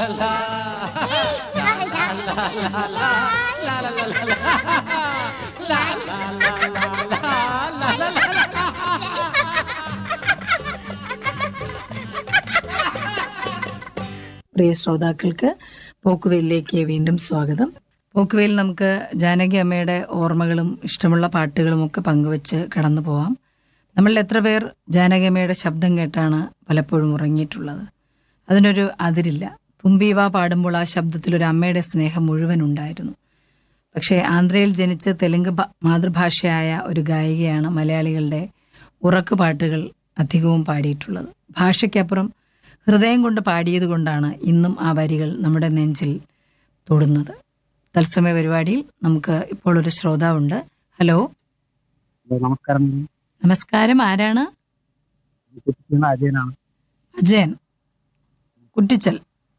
പ്രിയ ശ്രോതാക്കൾക്ക് പോക്കുവെയിലേക്ക് വീണ്ടും സ്വാഗതം പോക്കുവെയിൽ നമുക്ക് ജാനകി അമ്മയുടെ ഓർമ്മകളും ഇഷ്ടമുള്ള പാട്ടുകളും ഒക്കെ പങ്കുവച്ച് കടന്നു പോവാം നമ്മളിൽ എത്ര പേർ ജാനകി അമ്മയുടെ ശബ്ദം കേട്ടാണ് പലപ്പോഴും ഉറങ്ങിയിട്ടുള്ളത് അതിനൊരു അതിരില്ല തുമ്പീവ പാടുമ്പോൾ ആ ശബ്ദത്തിൽ ഒരു അമ്മയുടെ സ്നേഹം മുഴുവൻ ഉണ്ടായിരുന്നു പക്ഷേ ആന്ധ്രയിൽ ജനിച്ച് തെലുങ്ക് ഭ- മാതൃഭാഷയായ ഒരു ഗായികയാണ് മലയാളികളുടെ ഉറക്ക് പാട്ടുകൾ അധികവും പാടിയിട്ടുള്ളത് ഭാഷയ്ക്കപ്പുറം ഹൃദയം കൊണ്ട് പാടിയത് കൊണ്ടാണ് ഇന്നും ആ വരികൾ നമ്മുടെ നെഞ്ചിൽ തൊടുന്നത് തത്സമയ പരിപാടിയിൽ നമുക്ക് ഇപ്പോൾ ഒരു ശ്രോതാവുണ്ട് ഹലോ ഹലോ, നമസ്കാരം നമസ്കാരം ആരാണ് കുട്ടിക്കുന്ന അജയനാണ് അജയൻ കുറ്റിച്ചൽ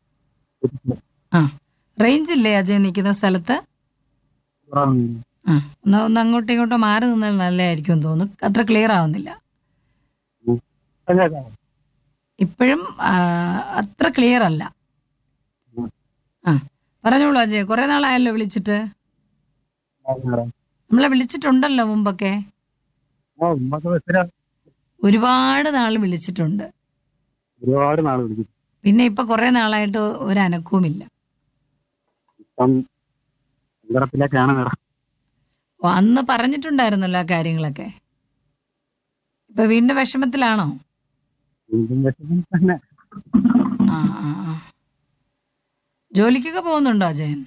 ആ റേഞ്ച് ഇല്ലേ അജയൻ നിൽക്കുന്ന സ്ഥലത്ത് ഉറങ്ങുന്നു. ആ ഒന്ന് ഒന്ന് അങ്ങോട്ടും ഇങ്ങോട്ടും മാറി നിന്നാൽ നല്ലതായിരിക്കും എന്ന് തോന്നുന്നു അത്ര ക്ലിയർ ആവുന്നില്ല ഇപ്പം കേൾക്കാമോ? ഇപ്പോഴും ആ, അത്ര ക്ലിയർ അല്ല ഉം. ആ പറഞ്ഞോളൂ അജയ് കുറെ നാളായല്ലോ വിളിച്ചിട്ട് ആ, മാഡം. നമ്മളെ വിളിച്ചിട്ടുണ്ടല്ലോ മുമ്പൊക്കെ ആ, ഉമ്മക്ക് ബസ്സിലാ. ഒരുപാട് നാൾ വിളിച്ചിട്ടുണ്ട് ഒരുപാട് നാൾ വിളിക്കും പിന്നെ ഇപ്പൊ കുറെ നാളായിട്ട് ഒരു അനക്കവുമില്ല ഇപ്പം സങ്കടത്തിലേക്കാണ് മാഡം ഓ, അന്ന് പറഞ്ഞിട്ടുണ്ടായിരുന്നല്ലോ ആ കാര്യങ്ങളൊക്കെ ഇപ്പൊ വീണ്ടും വിഷമത്തിലാണോ വീണ്ടും വിഷമം തന്നെ ആ ആ ആ ജോലിക്കൊക്കെ പോകുന്നുണ്ടോ അജയൻ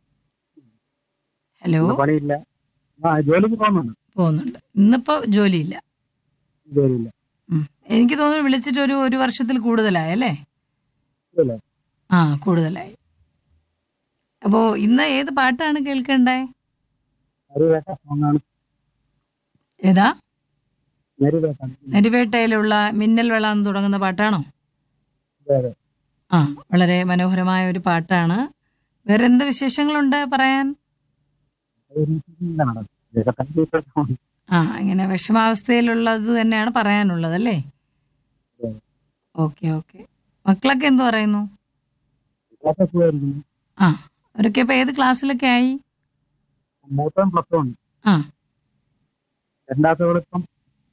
ഹലോ ഇന്ന് പണിയില്ല ആ ജോലിക്ക് പോകുന്നുണ്ട് പോകുന്നുണ്ട് ഇന്നിപ്പോ ജോലിയില്ല ജോലിയില്ല ഉം. എനിക്ക് തോന്നുന്നു വിളിച്ചിട്ട് ഒരു ഒരു വർഷത്തിൽ കൂടുതലായി അല്ലേ ഇല്ല. ആ കൂടുതലായി അപ്പോ ഇന്ന് ഏത് പാട്ടാണ് കേൾക്കണ്ടേ നരിവേട്ട സോങ്ങാണ് ഏതാ നരിവേട്ട നരിവേട്ടയിലുള്ള മിന്നൽ വെള്ള എന്ന് തുടങ്ങുന്ന പാട്ടാണോ അതെ, അതെ. ആ വളരെ മനോഹരമായ ഒരു പാട്ടാണ് വേറെ എന്ത് വിശേഷങ്ങളുണ്ട് പറയാൻ അതൊരു ഇല്ല മാഡം ഇതൊക്കെ തന്നെ ഇപ്പം ആ ഇങ്ങനെ വിഷമാവസ്ഥയിലുള്ളത് തന്നെയാണ് പറയാനുള്ളത് അല്ലേ അതെ. ഓക്കെ ഓക്കെ മക്കളൊക്കെ എന്ത് പറയുന്നു ക്ലാസ് സുഖമായിരിക്കുന്നു ആ അവരൊക്കെ ഇപ്പൊ ഏത് ക്ലാസ്സിലൊക്കെ ആയി മൂത്തം പ്ലസ് വൺ ആ രണ്ടാമത്തെ ഇപ്പം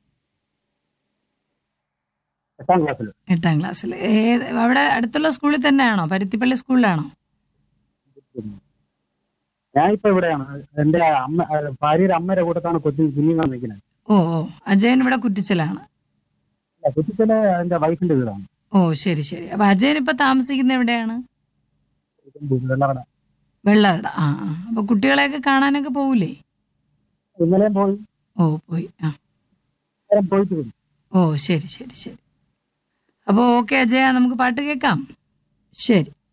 എട്ടാം ക്ലാസ്സിൽ എട്ടാം ക്ലാസ്സിൽ ഏത് അവിടെ അടുത്തുള്ള സ്കൂളിൽ തന്നെയാണോ പരുത്തിപ്പള്ളി സ്കൂളിലാണോ ഞാൻ ഇപ്പൊ ഇവിടെയാണ് എന്റെ അമ്മ ആ, ഭാര്യയുടെ അമ്മയുടെ കൂട്ടത്താണ് കൊച്ചു കുഞ്ഞുങ്ങൾ നിൽക്കുന്നത് ഓ ഓ അജയൻ ഇവിടെ കുറ്റിച്ചലാണ് കുട്ടിച്ചിലെ എന്റെ വൈഫിന്റെ വീടാണ് ഓ ശരി ശരി അപ്പൊ അജയൻ ഇപ്പൊ താമസിക്കുന്ന എവിടെയാണ് വെള്ളറട വെള്ളറട ആ ആ അപ്പൊ കുട്ടികളെയൊക്കെ കാണാനൊക്കെ പോകൂലേ ഇന്നലെയും പോയി ഓ പോയി ആ നേരം പോയിട്ട് വരും ഓ ശരി ശരി ശരി അപ്പോൾ ഓക്കെ അജയ നമുക്ക് പാട്ട് കേൾക്കാം ശരി